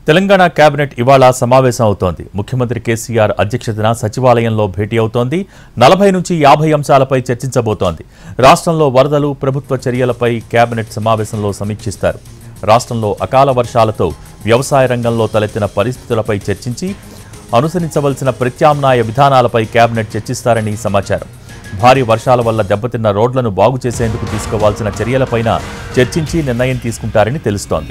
Telangana cabinet ఇవాళ సమావేశం అవుతోంది ముఖ్యమంత్రి కేసీఆర్ అధ్యక్షతన సచివాలయంలో భేటీ అవుతోంది నలభై నుంచి యాభై అంశాలపై చర్చించబోతోంది రాష్ట్రంలో వరదలు ప్రభుత్వ చర్యలపై కేబినెట్ సమావేశంలో సమీక్షిస్తారు రాష్ట్రంలో అకాల వర్షాలతో వ్యవసాయ రంగంలో తలెత్తిన పరిస్థితులపై చర్చించి అనుసరించవలసిన ప్రత్యామ్నాయ విధానాలపై కేబినెట్ చర్చిస్తారని సమాచారం భారీ వర్షాల వల్ల దెబ్బతిన్న రోడ్లను బాగు చేసేందుకు తీసుకోవాల్సిన చర్యలపైన చర్చించి నిర్ణయం తీసుకుంటారని తెలుస్తోంది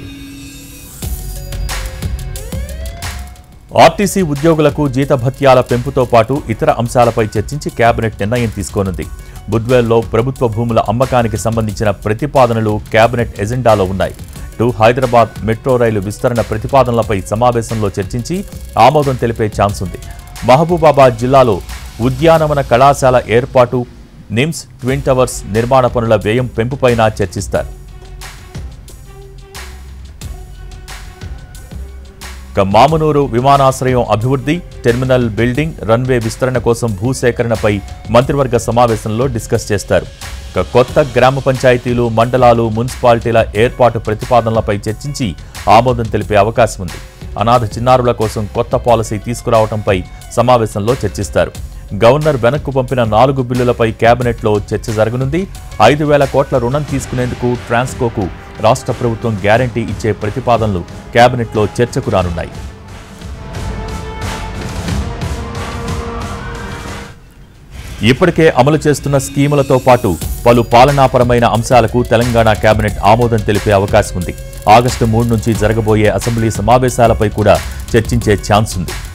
ఆర్టీసీ ఉద్యోగులకు జీతభత్యాల పెంపుతో పాటు ఇతర అంశాలపై చర్చించి కేబినెట్ నిర్ణయం తీసుకోనుంది బుద్వేల్లో ప్రభుత్వ భూముల అమ్మకానికి సంబంధించిన ప్రతిపాదనలు కేబినెట్ ఎజెండాలో ఉన్నాయి టు హైదరాబాద్ మెట్రో రైలు విస్తరణ ప్రతిపాదనలపై సమావేశంలో చర్చించి ఆమోదం తెలిపే ఛాన్స్ ఉంది మహబూబాబాద్ జిల్లాలో ఉద్యానవన కళాశాల ఏర్పాటు నిమ్స్ ట్విన్ టవర్స్ నిర్మాణ పనుల వ్యయం పెంపుపైన చర్చిస్తారు ఇక మామునూరు విమానాశ్రయం అభివృద్ధి టెర్మినల్ బిల్డింగ్ రన్వే విస్తరణ కోసం భూసేకరణపై మంత్రివర్గ సమావేశంలో డిస్కస్ చేస్తారు ఇక కొత్త గ్రామ పంచాయతీలు మండలాలు మున్సిపాలిటీల ఏర్పాటు ప్రతిపాదనలపై చర్చించి ఆమోదం తెలిపే అవకాశం ఉంది అనాథ చిన్నారుల కోసం కొత్త పాలసీ తీసుకురావడంపై సమావేశంలో చర్చిస్తారు గవర్నర్ వెనక్కు పంపిన నాలుగు బిల్లులపై కేబినెట్లో చర్చ జరగనుంది ఐదు వేల కోట్ల రుణం తీసుకునేందుకు ట్రాన్స్కోకు రాష్ట్ర ప్రభుత్వం గ్యారంటీ ఇచ్చే ప్రతిపాదనలు కేబినెట్లో చర్చకు రానున్నాయి ఇప్పటికే అమలు చేస్తున్న స్కీములతో పాటు పలు పాలనాపరమైన అంశాలకు తెలంగాణ కేబినెట్ ఆమోదం తెలిపే అవకాశం ఉంది ఆగస్టు మూడు నుంచి జరగబోయే అసెంబ్లీ సమావేశాలపై కూడా చర్చించే ఛాన్స్ ఉంది